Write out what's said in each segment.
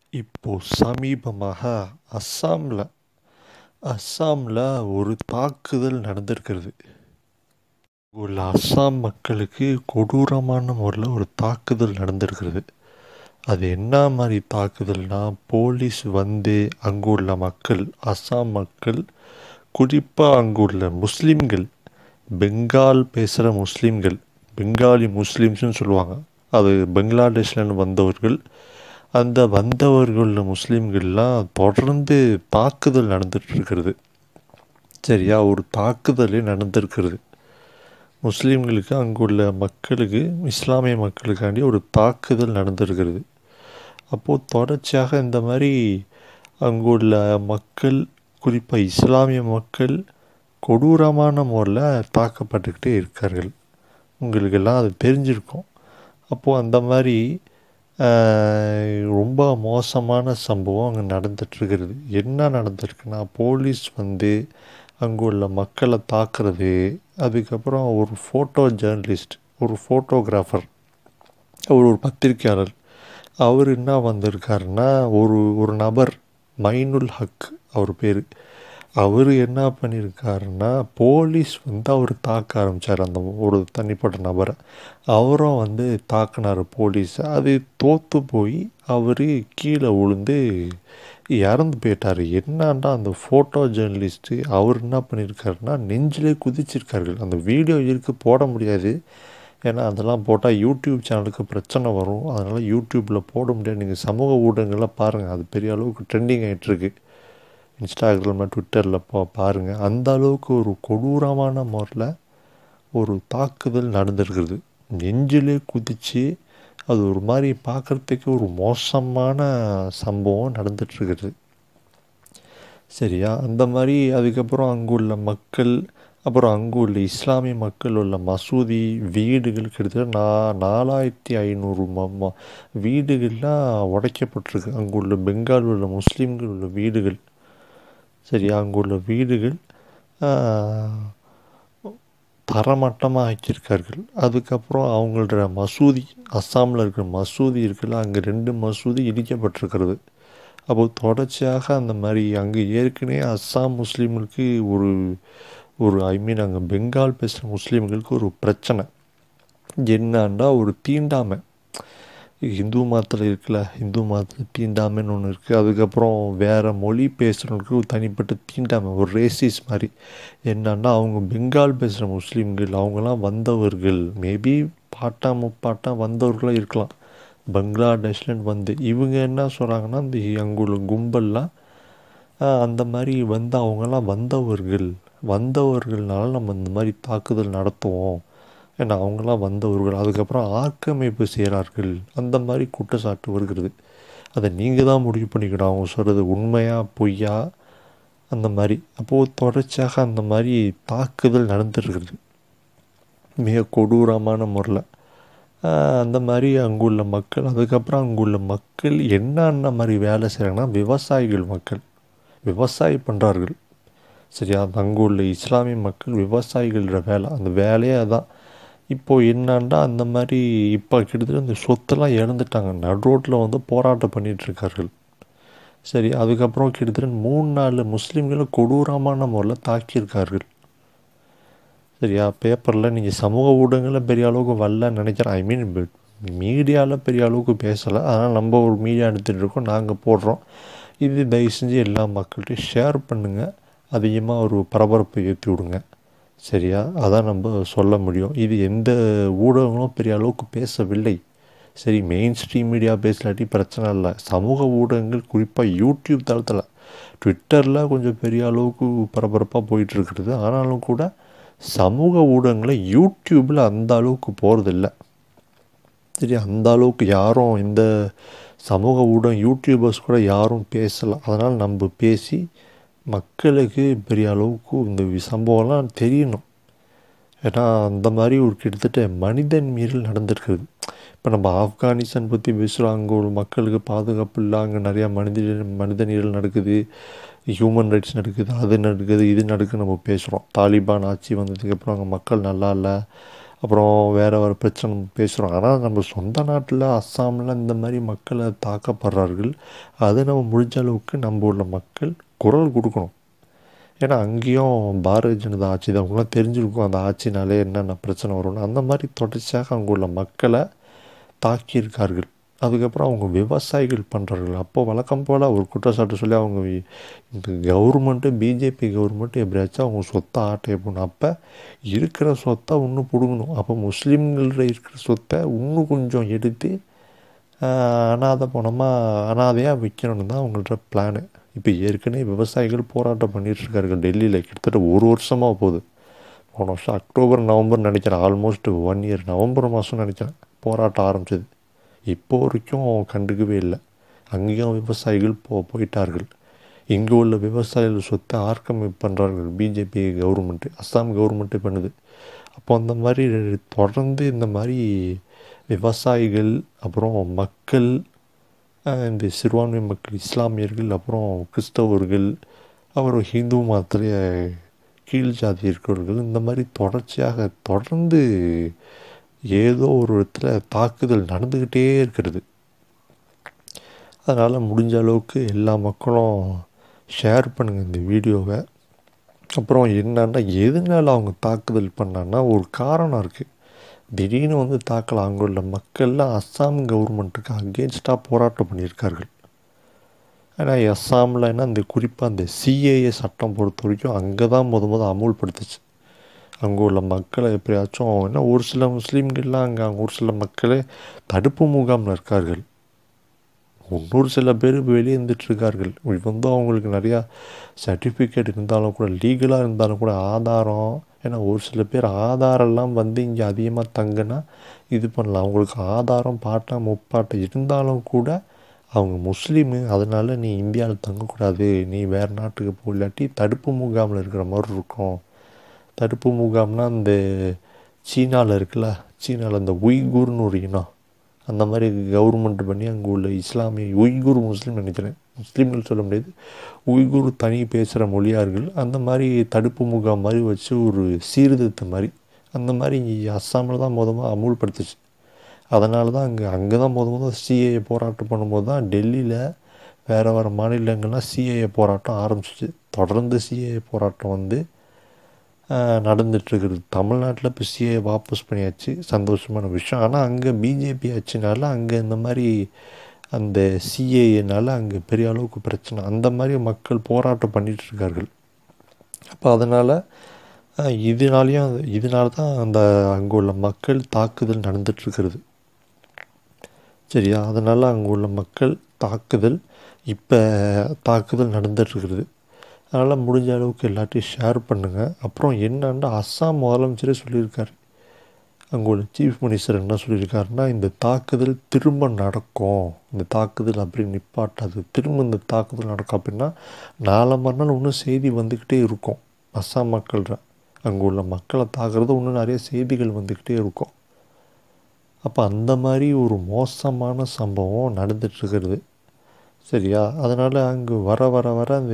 இப்போ சமீபமாக அஸ்ஸாமில் அஸ்ஸாமில் ஒரு தாக்குதல் நடந்திருக்கிறது உள்ள அஸ்ஸாம் மக்களுக்கு கொடூரமான முறையில் ஒரு தாக்குதல் நடந்திருக்கிறது அது என்ன மாதிரி தாக்குதல்னா போலீஸ் வந்து அங்குள்ள மக்கள் அஸ்ஸாம் மக்கள் குறிப்பாக அங்குள்ள முஸ்லீம்கள் பெங்கால் பேசுகிற முஸ்லீம்கள் பெங்காலி முஸ்லீம்ஸ்னு சொல்லுவாங்க அது பங்களாதேஷ்லேருந்து வந்தவர்கள் அந்த வந்தவர்கள் முஸ்லீம்கள்லாம் தொடர்ந்து தாக்குதல் நடந்துட்டு இருக்கிறது சரியா ஒரு தாக்குதலே நடந்திருக்கிறது முஸ்லீம்களுக்கு அங்குள்ள மக்களுக்கு இஸ்லாமிய மக்களுக்காண்டி ஒரு தாக்குதல் நடந்திருக்கிறது அப்போது தொடர்ச்சியாக இந்த மாதிரி அங்குள்ள மக்கள் குறிப்பாக இஸ்லாமிய மக்கள் கொடூரமான முறையில் தாக்கப்பட்டுக்கிட்டே இருக்கார்கள் உங்களுக்கெல்லாம் அது தெரிஞ்சிருக்கும் அப்போது அந்த மாதிரி ரொம்ப மோசமான சம்பவம் அங்கே நடந்துட்டுருக்கிறது என்ன நடந்திருக்குன்னா போலீஸ் வந்து அங்கே உள்ள மக்களை தாக்குறது அதுக்கப்புறம் ஒரு ஃபோட்டோ ஜேர்னலிஸ்ட் ஒரு ஃபோட்டோகிராஃபர் அவர் ஒரு பத்திரிக்கையாளர் அவர் என்ன வந்திருக்காருன்னா ஒரு ஒரு நபர் மைனுல் ஹக் அவர் பேர் அவர் என்ன பண்ணியிருக்காருன்னா போலீஸ் வந்து அவர் தாக்க ஆரம்பித்தார் அந்த ஒரு தனிப்பட்ட நபரை அவரும் வந்து தாக்கினார் போலீஸ் அது தோற்று போய் அவர் கீழே விழுந்து இறந்து போயிட்டார் என்னான்டா அந்த ஃபோட்டோ ஜேர்னலிஸ்ட்டு அவர் என்ன பண்ணியிருக்காருன்னா நெஞ்சிலே குதிச்சிருக்கார்கள் அந்த வீடியோ இருக்கு போட முடியாது ஏன்னா அதெல்லாம் போட்டால் யூடியூப் சேனலுக்கு பிரச்சனை வரும் அதனால் யூடியூப்பில் போட முடியாது நீங்கள் சமூக ஊடகங்களில் பாருங்கள் அது பெரிய அளவுக்கு ட்ரெண்டிங் ஆகிட்டுருக்கு இன்ஸ்டாகிராமில் ட்விட்டரில் பா பாருங்கள் அந்த அளவுக்கு ஒரு கொடூரமான முறையில் ஒரு தாக்குதல் நடந்திருக்கிறது நெஞ்சிலே குதித்து அது ஒரு மாதிரி பார்க்குறதுக்கு ஒரு மோசமான சம்பவம் நடந்துட்டுருக்கிறது சரியா அந்த மாதிரி அதுக்கப்புறம் அங்குள்ள மக்கள் அப்புறம் அங்கு உள்ள இஸ்லாமிய மக்கள் உள்ள மசூதி வீடுகள் கிட்டத்தட்ட நா நாலாயிரத்தி ஐநூறு ம வீடுகள்லாம் உடைக்கப்பட்டிருக்கு அங்குள்ள பெங்கால் உள்ள முஸ்லீம்கள் உள்ள வீடுகள் சரி அங்குள்ள வீடுகள் தரமட்டமாக ஆக்கியிருக்கார்கள் அதுக்கப்புறம் அவங்களோட மசூதி அஸ்ஸாமில் இருக்கிற மசூதி இருக்குல்ல அங்கே ரெண்டு மசூதி இடிக்கப்பட்டிருக்கிறது அப்போது தொடர்ச்சியாக அந்த மாதிரி அங்கே ஏற்கனவே அஸ்ஸாம் முஸ்லீம்களுக்கு ஒரு ஒரு ஐ மீன் அங்கே பெங்கால் பேசுகிற முஸ்லீம்களுக்கு ஒரு பிரச்சனை என்னாண்டா ஒரு தீண்டாமை இந்து மதத்தில் இருக்குல்ல இந்து மதத்தில் தீண்டாமைன்னு ஒன்று இருக்குது அதுக்கப்புறம் வேறு மொழி பேசுகிறவங்களுக்கு ஒரு தனிப்பட்ட தீண்டாமை ஒரு ரேசிஸ் மாதிரி என்னன்னா அவங்க பெங்கால் பேசுகிற முஸ்லீம்கள் அவங்களாம் வந்தவர்கள் மேபி பாட்டா முப்பாட்டா வந்தவர்களாக இருக்கலாம் பங்களாதேஷ்லேருந்து வந்து இவங்க என்ன சொல்கிறாங்கன்னா இந்த அங்குள்ள கும்பல்லாம் அந்த மாதிரி வந்து அவங்கெல்லாம் வந்தவர்கள் வந்தவர்கள்னால நம்ம இந்த மாதிரி தாக்குதல் நடத்துவோம் ஏன்னா அவங்களாம் வந்தவர்கள் அதுக்கப்புறம் ஆக்கிரமிப்பு செய்கிறார்கள் அந்த மாதிரி குற்றச்சாட்டு வருகிறது அதை நீங்கள் தான் முடிவு பண்ணிக்கணும் அவங்க சொல்கிறது உண்மையா பொய்யா அந்த மாதிரி அப்போது தொடர்ச்சியாக அந்த மாதிரி தாக்குதல் நடந்துருக்கிறது மிக கொடூரமான முறையில் அந்த மாதிரி அங்குள்ள மக்கள் அதுக்கப்புறம் அங்குள்ள மக்கள் என்னென்ன மாதிரி வேலை செய்கிறாங்கன்னா விவசாயிகள் மக்கள் விவசாயி பண்ணுறார்கள் சரியா அங்கே உள்ள இஸ்லாமிய மக்கள் விவசாயிகளோட வேலை அந்த வேலையே அதான் இப்போது என்னான்டா அந்த மாதிரி இப்போ கிட்டத்தட்ட அந்த சொத்தெல்லாம் இழந்துட்டாங்க நடு ரோட்டில் வந்து போராட்டம் பண்ணிகிட்ருக்கார்கள் சரி அதுக்கப்புறம் கிட்டத்தட்ட மூணு நாலு முஸ்லீம்களை கொடூரமான முறையில் தாக்கியிருக்கார்கள் சரியா பேப்பரில் நீங்கள் சமூக ஊடகங்களில் பெரிய அளவுக்கு வரல நினைக்கிறேன் ஐ மீன் மீடியாவில் பெரிய அளவுக்கு பேசலை அதனால் நம்ம ஒரு மீடியா எடுத்துகிட்டு இருக்கோம் நாங்கள் போடுறோம் இது தயவு செஞ்சு எல்லா மக்கள்கிட்டையும் ஷேர் பண்ணுங்கள் அதிகமாக ஒரு பரபரப்பை ஏற்றி விடுங்க சரியா அதான் நம்ம சொல்ல முடியும் இது எந்த ஊடகங்களும் பெரிய அளவுக்கு பேசவில்லை சரி மெயின் ஸ்ட்ரீம் மீடியா பேசலாட்டி பிரச்சனை இல்லை சமூக ஊடகங்கள் குறிப்பாக யூடியூப் தளத்தில் ட்விட்டரில் கொஞ்சம் பெரிய அளவுக்கு பரபரப்பாக போயிட்டுருக்கிறது ஆனாலும் கூட சமூக ஊடகங்களில் யூடியூப்பில் அந்த அளவுக்கு போகிறதில்ல சரி அந்த அளவுக்கு யாரும் இந்த சமூக ஊடகம் யூடியூபர்ஸ் கூட யாரும் பேசலை அதனால் நம்ம பேசி மக்களுக்கு பெரிய அளவுக்கு இந்த சம்பவம்லாம் தெரியணும் ஏன்னா அந்த மாதிரி ஒரு கிட்டத்தட்ட மனிதன் மீறல் நடந்திருக்குது இப்போ நம்ம ஆப்கானிஸ்தான் பற்றி பேசுகிறோம் அங்கே உள்ள மக்களுக்கு பாதுகாப்பு இல்லை அங்கே நிறையா மனித மனித நீரல் நடக்குது ஹியூமன் ரைட்ஸ் நடக்குது அது நடக்குது இது நடக்குது நம்ம பேசுகிறோம் தாலிபான் ஆட்சி வந்ததுக்கப்புறம் அங்கே மக்கள் நல்லா இல்லை அப்புறம் வேறு வேறு பிரச்சனை பேசுகிறோம் ஆனால் நம்ம சொந்த நாட்டில் அஸ்ஸாமில் இந்த மாதிரி மக்களை தாக்கப்படுறார்கள் அதை நம்ம முடிஞ்ச அளவுக்கு நம்ம உள்ள மக்கள் குரல் கொடுக்கணும் ஏன்னா அங்கேயும் பாரதிய ஜனதா ஆட்சி தான் அவங்களாம் தெரிஞ்சிருக்கும் அந்த ஆட்சினாலே என்னென்ன பிரச்சனை வரும்னு அந்த மாதிரி தொடர்ச்சியாக அங்கே உள்ள மக்களை தாக்கியிருக்கார்கள் அதுக்கப்புறம் அவங்க விவசாயிகள் பண்ணுறார்கள் அப்போ வழக்கம் போல் ஒரு குற்றச்சாட்டு சொல்லி அவங்க வி- இந்த கவர்மெண்ட்டு பிஜேபி கவர்மெண்ட்டு எப்படியாச்சும் அவங்க சொத்தை ஆட்டைய போடணும் அப்போ இருக்கிற சொத்தை இன்னும் பிடுங்கணும் அப்போ முஸ்லீம்கள இருக்கிற சொத்தை இன்னும் கொஞ்சம் எடுத்து ஆஹ், அனாதை பணமாக அனாதையாக விற்கணும்னு தான் அவங்கள்ட்ட பிளானு இப்போ ஏற்கனவே விவசாயிகள் போராட்டம் பண்ணிட்டு இருக்கார்கள் டெல்லியில் கிட்டத்தட்ட ஒரு வருஷமாக போகுது போன வருஷம் அக்டோபர் நவம்பர் நினைக்கிறேன் ஆல்மோஸ்ட் ஒன் இயர் நவம்பர் மாதம் நினைக்கிறேன் போராட்டம் ஆரம்பிச்சது இப்போ வரைக்கும் கண்டுக்கவே இல்லை அங்கேயும் விவசாயிகள் போ போயிட்டார்கள் இங்கே உள்ள விவசாயிகள் சொத்தை ஆர்கமைப் பண்ணுறார்கள் பிஜேபி கவர்மெண்ட்டு அஸ்ஸாம் கவர்மெண்ட்டு பண்ணுது அப்போ அந்த மாதிரி தொடர்ந்து இந்த மாதிரி விவசாயிகள் அப்புறம் மக்கள் அஹ், இந்த சிறுபான்மை மக்கள் இஸ்லாமியர்கள் அப்புறம் கிறிஸ்தவர்கள் அப்புறம் ஹிந்து மதத்திலே கீழ் ஜாதி இருக்கிறவர்கள் இந்த மாதிரி தொடர்ச்சியாக தொடர்ந்து ஏதோ ஒரு இடத்துல தாக்குதல் நடந்துக்கிட்டே இருக்கிறது அதனால் முடிஞ்ச அளவுக்கு எல்லா மக்களும் ஷேர் பண்ணுங்கள் இந்த வீடியோவை அப்புறம் என்னன்னா எதனால அவங்க தாக்குதல் பண்ணான்னா ஒரு காரணம் இருக்குது திடீர்னு வந்து தாக்கலாம் அங்கே உள்ள மக்கள்லாம் அஸ்ஸாம் கவர்மெண்ட்டுக்கு அகேன்ஸ்டாக போராட்டம் பண்ணியிருக்கார்கள் ஏன்னா அஸ்ஸாமில் என்ன அந்த குறிப்பாக அந்த சிஏஏ சட்டம் பொறுத்த வரைக்கும் அங்கே தான் முத முத அமுல்படுத்துச்சு அங்கே உள்ள மக்களை எப்படியாச்சும் ஏன்னா ஒரு சில முஸ்லீம்கள்லாம் அங்கே அங்கே ஒரு சில மக்களே தடுப்பு முகாமில் இருக்கார்கள் இன்னொரு சில பேர் வெளியே இருந்துட்டு இருக்கார்கள் இது வந்து அவங்களுக்கு நிறையா சர்டிஃபிகேட் இருந்தாலும் கூட லீகலாக இருந்தாலும் கூட ஆதாரம் ஏன்னா ஒரு சில பேர் ஆதாரம்லாம் வந்து இங்கே அதிகமாக தங்குனா இது பண்ணலாம் அவங்களுக்கு ஆதாரம் பாட்டா முப்பாட்டை இருந்தாலும் கூட அவங்க முஸ்லீமு அதனால நீ இந்தியாவில் தங்கக்கூடாது நீ வேறு நாட்டுக்கு போ இல்லாட்டி தடுப்பு முகாமில் இருக்கிற மாதிரி இருக்கும் தடுப்பு முகாம்னா இந்த சீனாவில் இருக்குல்ல சீனாவில் அந்த உய்கூர்னு ஒரு இனம் அந்த மாதிரி கவர்மெண்ட் பண்ணி அங்கே உள்ள இஸ்லாமிய உய்கூர் முஸ்லீம் நினைக்கிறேன் முஸ்லீம்கள் சொல்ல முடியாது உய்கூர் தனி பேசுகிற மொழியார்கள் அந்த மாதிரி தடுப்பு முகாம் மாதிரி வச்சு ஒரு சீர்திருத்தம் மாதிரி அந்த மாதிரி அஸ்ஸாமில் தான் மொதமாக அமுல்படுத்துச்சு அதனால தான் அங்கே அங்கே தான் முத முத சிஏஏ போராட்டம் பண்ணும்போது தான் டெல்லியில் வேறு வேறு மாநிலங்கள்லாம் சிஏஏ போராட்டம் ஆரம்பிச்சிச்சு தொடர்ந்து சிஏஏ போராட்டம் வந்து நடந்துட்டுருக்குது தமிழ்நாட்டில் இப்போ சிஏ வாபஸ் பண்ணியாச்சு சந்தோஷமான விஷயம் ஆனால் அங்கே பிஜேபி ஆச்சுனால அங்கே இந்த மாதிரி அந்த சிஏஏனால அங்கே பெரிய அளவுக்கு பிரச்சனை அந்த மாதிரி மக்கள் போராட்டம் பண்ணிட்டு இருக்கார்கள் அப்போ அதனால் இதனாலையும் இதனால தான் அந்த அங்கே உள்ள மக்கள் தாக்குதல் நடந்துட்டுருக்கிறது சரியா அதனால் அங்கே உள்ள மக்கள் தாக்குதல் இப்போ தாக்குதல் நடந்துட்டுருக்கிறது அதனால் முடிஞ்ச அளவுக்கு எல்லாத்தையும் ஷேர் பண்ணுங்கள் அப்புறம் என்னன்னா அஸ்ஸாம் முதலமைச்சரே சொல்லியிருக்காரு அங்கே உள்ள சீஃப் மினிஸ்டர் என்ன சொல்லியிருக்காருன்னா இந்த தாக்குதல் திரும்ப நடக்கும் இந்த தாக்குதல் அப்படி நிப்பாட்டாது திரும்ப இந்த தாக்குதல் நடக்கும் அப்படின்னா நாளை மறுநாள் இன்னும் செய்தி வந்துக்கிட்டே இருக்கும் அஸ்ஸாம் மக்கள்ற அங்கே உள்ள மக்களை தாக்குறது இன்னும் நிறைய செய்திகள் வந்துக்கிட்டே இருக்கும் அப்போ அந்த மாதிரி ஒரு மோசமான சம்பவம் நடந்துட்டுருக்கிறது சரியா அதனால் அங்கே வர வர வர அந்த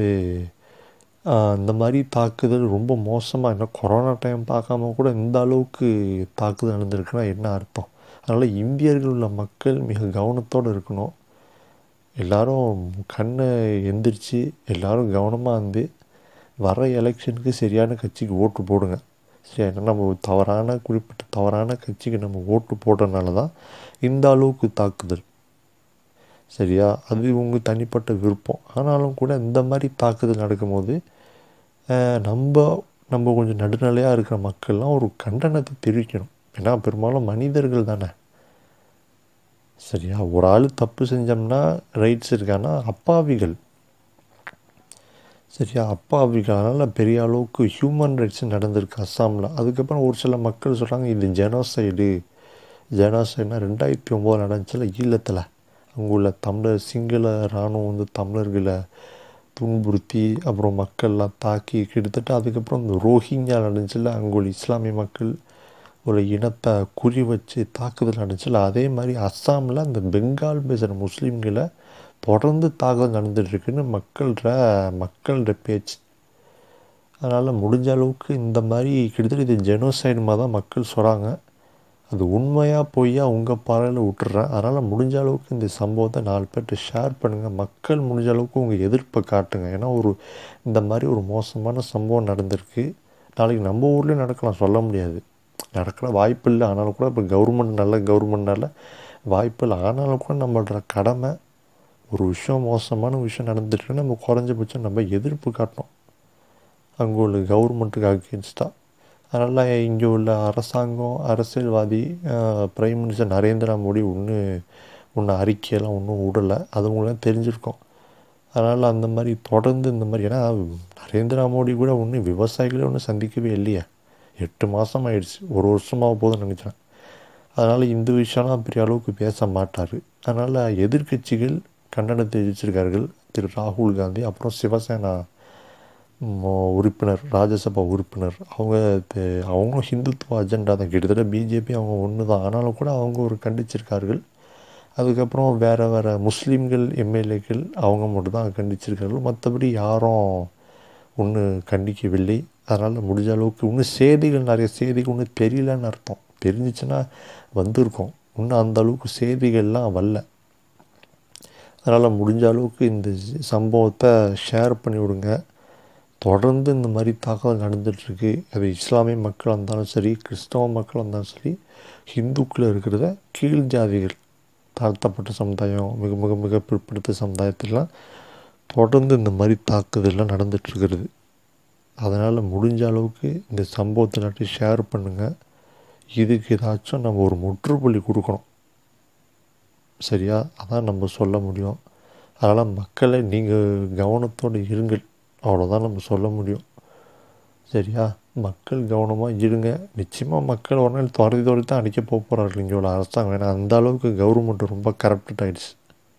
இந்த மாதிரி தாக்குதல் ரொம்ப மோசமாக என்ன கொரோனா டைம் பார்க்காம கூட இந்த அளவுக்கு தாக்குதல் நடந்திருக்குன்னா என்ன அர்த்தம் அதனால் இந்தியர்கள் உள்ள மக்கள் மிக கவனத்தோடு இருக்கணும் எல்லாரும் கண்ணை எந்திரிச்சு எல்லாரும் கவனமாக இருந்து வர எலெக்ஷனுக்கு சரியான கட்சிக்கு ஓட்டு போடுங்க சரி ஏன்னா நம்ம தவறான குறிப்பிட்ட தவறான கட்சிக்கு நம்ம ஓட்டு போடுறதுனால தான் இந்த அளவுக்கு தாக்குதல் சரியா அது உங்கள் தனிப்பட்ட விருப்பம் ஆனாலும் கூட இந்த மாதிரி தாக்குதல் நடக்கும்போது நம்ம நம்ம கொஞ்சம் நடுநிலையாக இருக்கிற மக்கள்லாம் ஒரு கண்டனத்தை தெரிவிக்கணும் ஏன்னா பெரும்பாலும் மனிதர்கள் தானே சரியா ஒரு ஆள் தப்பு செஞ்சோம்னா ரைட்ஸ் இருக்கான்னா அப்பாவிகள் சரியா அப்பாவிகள் அதனால் பெரிய அளவுக்கு ஹியூமன் ரைட்ஸ் நடந்திருக்கு அஸ்ஸாமில் அதுக்கப்புறம் ஒரு சில மக்கள் சொல்கிறாங்க இது ஜெனோசைடு ஜெனோசைடுனா ரெண்டாயிரத்தி ஒம்போது நடந்துச்சுல ஈழத்தில் அங்கே உள்ள தமிழர் சிங்கள இராணுவம் வந்து தமிழர்களை துன்புறுத்தி அப்புறம் மக்கள்லாம் தாக்கி கிட்டத்தட்ட அதுக்கப்புறம் இந்த ரோஹிங்யா நடந்துச்சுல அங்கே உள்ள இஸ்லாமிய மக்கள் ஒரு இனத்தை குறி வச்சு தாக்குதல் நடந்துச்சுல அதே மாதிரி அஸ்ஸாமில் அந்த பெங்கால் பேசுகிற முஸ்லீம்களை தொடர்ந்து தாக்குதல் நடந்துட்டுருக்குன்னு மக்கள்கிற மக்கள்கிற பேச்சு அதனால் முடிஞ்ச அளவுக்கு இந்த மாதிரி கிட்டத்தட்ட இது ஜெனோசைடு மாதிரி தான் மக்கள் சொல்கிறாங்க அது உண்மையாக பொய்யா உங்கள் பார்வையில் விட்டுறேன் அதனால் முடிஞ்ச அளவுக்கு இந்த சம்பவத்தை நாலு பேர்கிட்ட ஷேர் பண்ணுங்கள் மக்கள் முடிஞ்ச அளவுக்கு உங்கள் எதிர்ப்பை காட்டுங்க ஏன்னா ஒரு இந்த மாதிரி ஒரு மோசமான சம்பவம் நடந்திருக்கு நாளைக்கு நம்ம ஊர்லேயும் நடக்கலாம் சொல்ல முடியாது நடக்கிற வாய்ப்பு இல்லை ஆனாலும் கூட இப்போ கவர்மெண்ட் நல்ல கவர்மெண்ட்னால வாய்ப்பு இல்லை ஆனாலும் கூட நம்மளோட கடமை ஒரு விஷயம் மோசமான விஷயம் நடந்துட்டுருக்கு நம்ம குறைஞ்சபட்சம் நம்ம எதிர்ப்பு காட்டணும் அங்கே உள்ள கவர்மெண்ட்டுக்கு அகேன்ஸ்டாக அதனால் இங்கே உள்ள அரசாங்கம் அரசியல்வாதி பிரைம் மினிஸ்டர் நரேந்திர மோடி ஒன்று ஒன்றும் அறிக்கையெல்லாம் ஒன்றும் விடலை அது உங்களுக்கு தெரிஞ்சிருக்கும் அதனால் அந்த மாதிரி தொடர்ந்து இந்த மாதிரி ஏன்னா நரேந்திர மோடி கூட ஒன்றும் விவசாயிகளே ஒன்றும் சந்திக்கவே இல்லையே எட்டு மாதம் ஆயிடுச்சு ஒரு வருஷமாக போதும்னு நினச்சேன் அதனால் இந்த விஷயம்லாம் பெரிய அளவுக்கு பேச மாட்டார் அதனால் எதிர்க்கட்சிகள் கண்டனம் தெரிவிச்சிருக்கார்கள் திரு ராகுல் காந்தி அப்புறம் சிவசேனா உறுப்பினர் ராஜ்யசபா உறுப்பினர் அவங்க அவங்களும் ஹிந்துத்துவ அஜெண்டா தான் கிட்டத்தட்ட பிஜேபி அவங்க ஒன்று தான் ஆனாலும் கூட அவங்க ஒரு கண்டிச்சிருக்கார்கள் அதுக்கப்புறம் வேறு வேறு முஸ்லீம்கள் எம்எல்ஏக்கள் அவங்க மட்டும் தான் கண்டிச்சிருக்கார்கள் மற்றபடி யாரும் ஒன்றும் கண்டிக்கவில்லை அதனால் முடிஞ்ச அளவுக்கு இன்னும் செய்திகள் நிறைய செய்திகள் ஒன்றும் தெரியலன்னு அர்த்தம் தெரிஞ்சிச்சுன்னா வந்திருக்கோம் இன்னும் அந்த அளவுக்கு செய்திகள்லாம் வரல அதனால் முடிஞ்ச அளவுக்கு இந்த சம்பவத்தை ஷேர் பண்ணி விடுங்க தொடர்ந்து இந்த மாதிரி தாக்குதல் நடந்துகிட்ருக்கு அது இஸ்லாமிய மக்களாக இருந்தாலும் சரி கிறிஸ்தவ மக்களாக இருந்தாலும் சரி ஹிந்துக்களில் இருக்கிறத கீழ் ஜாதிகள் தாழ்த்தப்பட்ட சமுதாயம் மிக மிக மிக பிற்படுத்த சமுதாயத்திலாம் தொடர்ந்து இந்த மாதிரி தாக்குதல்லாம் நடந்துகிட்ருக்கிறது அதனால் முடிஞ்ச அளவுக்கு இந்த சம்பவத்தை எல்லாத்தையும் ஷேர் பண்ணுங்கள் இதுக்கு ஏதாச்சும் நம்ம ஒரு முற்றுப்புள்ளி கொடுக்கணும் சரியா அதான் நம்ம சொல்ல முடியும் அதனால் மக்களை நீங்கள் கவனத்தோடு இருங்கள் அவ்வளோதான் நம்ம சொல்ல முடியும் சரியா மக்கள் கவனமாக இருங்க நிச்சயமாக மக்கள் ஒரு நாள் துரத்தி துரத்தி தான் அடிக்க போக போகிறார்கள் இங்கே உள்ள அரசாங்கம் ஏன்னா அந்த அளவுக்கு கவர்மெண்ட் ரொம்ப கரப்டட் ஆகிடுச்சு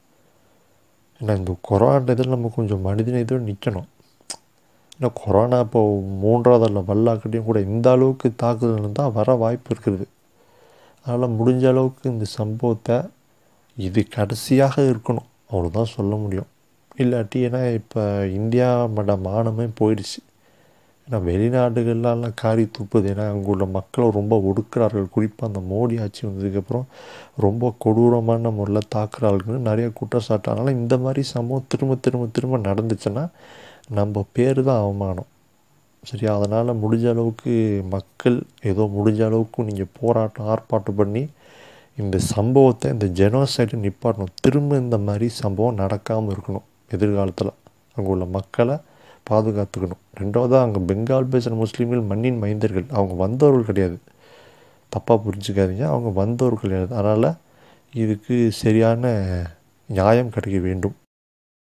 ஏன்னா இந்த கொரோனா இதில் நம்ம கொஞ்சம் மனிதனை இதோடு நிற்கணும் ஏன்னா கொரோனா இப்போ மூன்றாவது அல்ல வல்லாக்கட்டையும் கூட இந்த அளவுக்கு தாக்குதல் இருந்தால் வர வாய்ப்பு இருக்குது அதனால் முடிஞ்ச அளவுக்கு இந்த சம்பவத்தை இது கடைசியாக இருக்கணும் அவ்வளோதான் சொல்ல முடியும் இல்லாட்டி ஏன்னா இப்போ இந்தியா மட மானமே போயிடுச்சு ஏன்னா வெளிநாடுகள்லாம் காரி துப்புது ஏன்னா அங்கே உள்ள மக்களை ரொம்ப ஒடுக்குறார்கள் குறிப்பாக அந்த மோடி ஆட்சி வந்ததுக்கப்புறம் ரொம்ப கொடூரமான முறையில் தாக்குறார்கள்னு நிறைய குற்றச்சாட்டு அதனால் இந்த மாதிரி சம்பவம் திரும்ப திரும்ப திரும்ப நடந்துச்சுன்னா நம்ம பேர் தான் அவமானம் சரியா அதனால் முடிஞ்ச அளவுக்கு மக்கள் ஏதோ முடிஞ்ச அளவுக்கு நீங்கள் போராட்டம் ஆர்ப்பாட்டம் பண்ணி இந்த சம்பவத்தை இந்த ஜெனோசைடு நிப்பாட்டணும் திரும்ப இந்த மாதிரி சம்பவம் நடக்காமல் இருக்கணும் எதிர்காலத்தில் அங்கே உள்ள மக்களை பாதுகாத்துக்கணும் ரெண்டாவதாக அங்கே பெங்கால் பேசுகிற முஸ்லீம்கள் மண்ணின் மைந்தர்கள் அவங்க வந்தவர்கள் கிடையாது தப்பாக புரிஞ்சுக்காதீங்க அவங்க வந்தவர்கள் கிடையாது அதனால் இதுக்கு சரியான நியாயம் கிடைக்க வேண்டும்